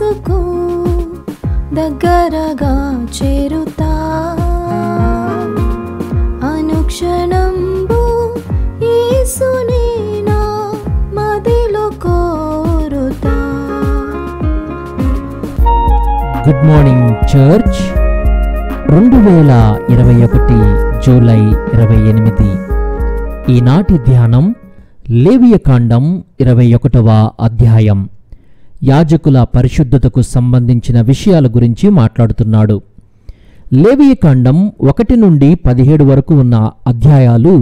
యేసుకు దగ్గరగా చేరుతా అనుక్షణంబు యేసునే నా మదిలో కోరుతా గుడ్ మార్నింగ్ చర్చ్ రెండు వేల ఇరవై ఒకటి జూలై ఇరవై ఎనిమిది ఈనాటి ధ్యానం లేవియకాండం ఇరవై ఒకటవ అధ్యాయం యాజకుల పరిశుద్ధతకు సంబంధించిన విషయాల గురించి మాట్లాడుతున్నాడు లేవియకాండం ఒకటి నుండి పదిహేడు వరకు ఉన్న అధ్యాయాలు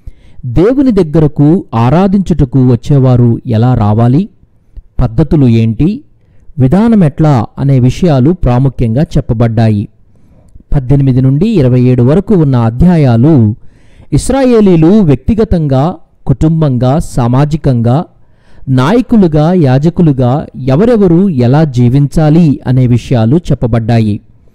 దేవుని దగ్గరకు ఆరాధించుటకు వచ్చేవారు ఎలా రావాలి పద్ధతులు ఏంటి విధానం ఎట్లా అనే విషయాలు ప్రాముఖ్యంగా చెప్పబడ్డాయి పద్దెనిమిది నుండి ఇరవై ఏడు వరకు ఉన్న అధ్యాయాలు ఇస్రాయేలీలు వ్యక్తిగతంగా కుటుంబంగా సామాజికంగా నాయకులుగా యాజకులుగా ఎవరెవరు ఎలా జీవించాలి అనే విషయాలు చెప్పబడ్డాయి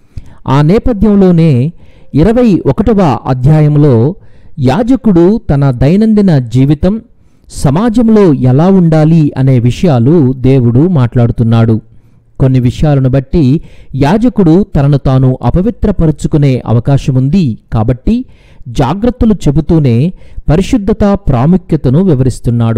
ఆ నేపథ్యంలోనే ఇరవై ఒకటవ అధ్యాయంలో యాజకుడు తన దైనందిన జీవితం సమాజంలో ఎలా ఉండాలి అనే విషయాలు దేవుడు మాట్లాడుతున్నాడు కొన్ని విషయాలను బట్టి యాజకుడు తనను తాను అపవిత్రపరుచుకునే అవకాశముంది కాబట్టి జాగ్రత్తలు చెబుతూనే పరిశుద్ధత ప్రాముఖ్యతను వివరిస్తున్నాడు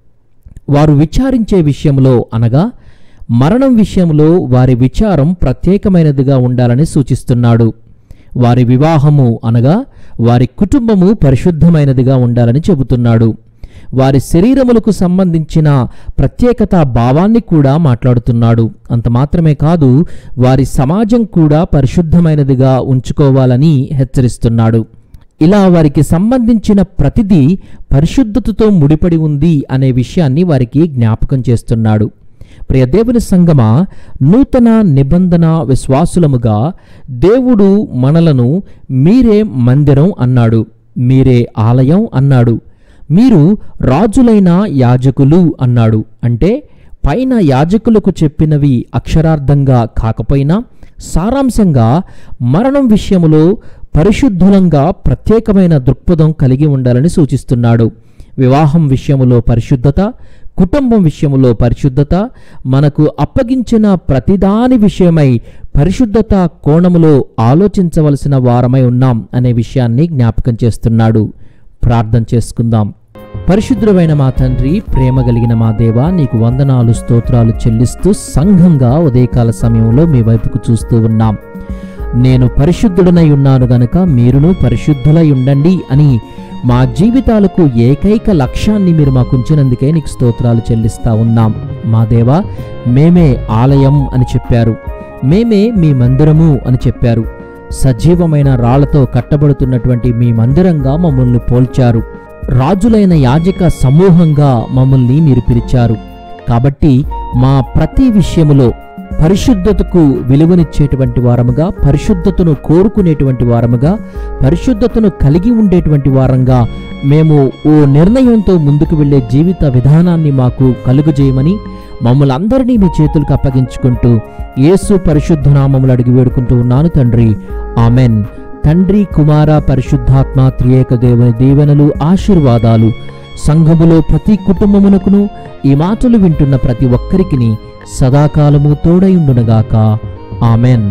వారు విచారించే విషయంలో అనగా మరణం విషయంలో వారి విచారం ప్రత్యేకమైనదిగా ఉండాలని సూచిస్తున్నాడు వారి వివాహము అనగా వారి కుటుంబము పరిశుద్ధమైనదిగా ఉండాలని చెబుతున్నాడు వారి శరీరములకు సంబంధించిన ప్రత్యేకత భావాన్ని కూడా మాట్లాడుతున్నాడు అంత మాత్రమే కాదు వారి సమాజం కూడా పరిశుద్ధమైనదిగా ఉంచుకోవాలని హెచ్చరిస్తున్నాడు ఇలా వారికి సంబంధించిన ప్రతిదీ పరిశుద్ధతతో ముడిపడి ఉంది అనే విషయాన్ని వారికి జ్ఞాపకం చేస్తున్నాడు ప్రియ దేవుని సంగమా నూతన నిబంధన విశ్వాసులముగా దేవుడు మనలను మీరే మందిరం అన్నాడు మీరే ఆలయం అన్నాడు మీరు రాజులైన యాజకులు అన్నాడు అంటే పైన యాజకులకు చెప్పినవి అక్షరార్థంగా కాకపోయినా సారాంశంగా మరణం విషయములో పరిశుద్ధులంగా ప్రత్యేకమైన దృక్పథం కలిగి ఉండాలని సూచిస్తున్నాడు వివాహం విషయములో పరిశుద్ధత కుటుంబం విషయములో పరిశుద్ధత మనకు అప్పగించిన ప్రతిదాని విషయమై పరిశుద్ధత కోణములో ఆలోచించవలసిన వారమై ఉన్నాం అనే విషయాన్ని జ్ఞాపకం చేస్తున్నాడు ప్రార్థన చేసుకుందాం పరిశుద్ధమైన మా తండ్రి ప్రేమ కలిగిన మా దేవ నీకు వందనాలు స్తోత్రాలు చెల్లిస్తూ సంఘంగా ఉదయకాల సమయంలో మీ వైపుకు చూస్తూ ఉన్నాం నేను పరిశుద్ధుడనై ఉన్నాను గనక మీరును పరిశుద్ధులై ఉండండి అని మా జీవితాలకు ఏకైక లక్ష్యాన్ని మీరు మాకు ఉంచినందుకే నీకు స్తోత్రాలు చెల్లిస్తా ఉన్నాం మా దేవా మేమే ఆలయం అని చెప్పారు మేమే మీ మందిరము అని చెప్పారు సజీవమైన రాళ్లతో కట్టబడుతున్నటువంటి మీ మందిరంగా మమ్మల్ని పోల్చారు రాజులైన యాజక సమూహంగా మమ్మల్ని మీరు పిలిచారు కాబట్టి మా ప్రతి విషయములో పరిశుద్ధతకు విలువనిచ్చేటువంటి వారముగా పరిశుద్ధతను కోరుకునేటువంటి వారముగా పరిశుద్ధతను కలిగి ఉండేటువంటి వారంగా మేము ఓ నిర్ణయంతో ముందుకు వెళ్ళే జీవిత విధానాన్ని మాకు కలుగజేయమని మమ్మల్ని అందరినీ మీ చేతులకు అప్పగించుకుంటూ యేసు పరిశుద్ధ నామములు అడిగి వేడుకుంటూ ఉన్నాను తండ్రి ఆమెన్ తండ్రి కుమార పరిశుద్ధాత్మ త్రియేక దేవుని దీవెనలు ఆశీర్వాదాలు సంఘములో ప్రతి కుటుంబమునకును ఈ మాటలు వింటున్న ప్రతి ఒక్కరికిని సదాకాలము తోడయుండునగాక ఆమెన్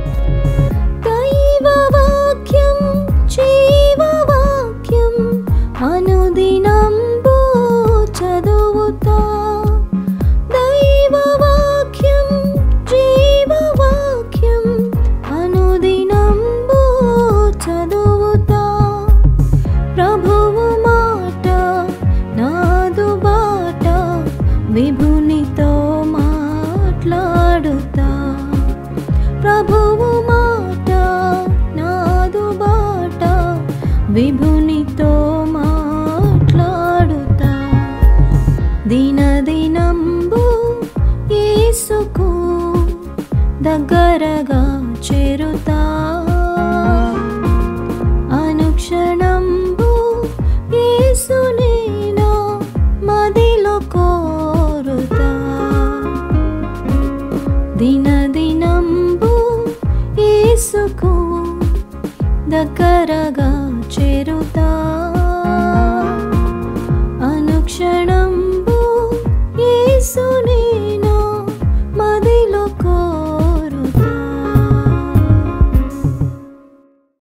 దైవవాక్యం జీవవాక్యం అనుదినంబు చదువుతా దైవవాక్యం జీవవాక్యం అనుదినంబు చదువుతా ప్రభువు మాట నాదు బాట విభునితో మాట్లాడుతా ప్రభువు మాట నాదు బాట విభునితో మాట్లాడుతా దినదినంబు యేసుకు దగ్గరగా చేరుతా అనుక్షణంబు యేసునే నా మదిలో కోరుతా దినదినంబు యేసుకు దగ్గరగా చేరుతా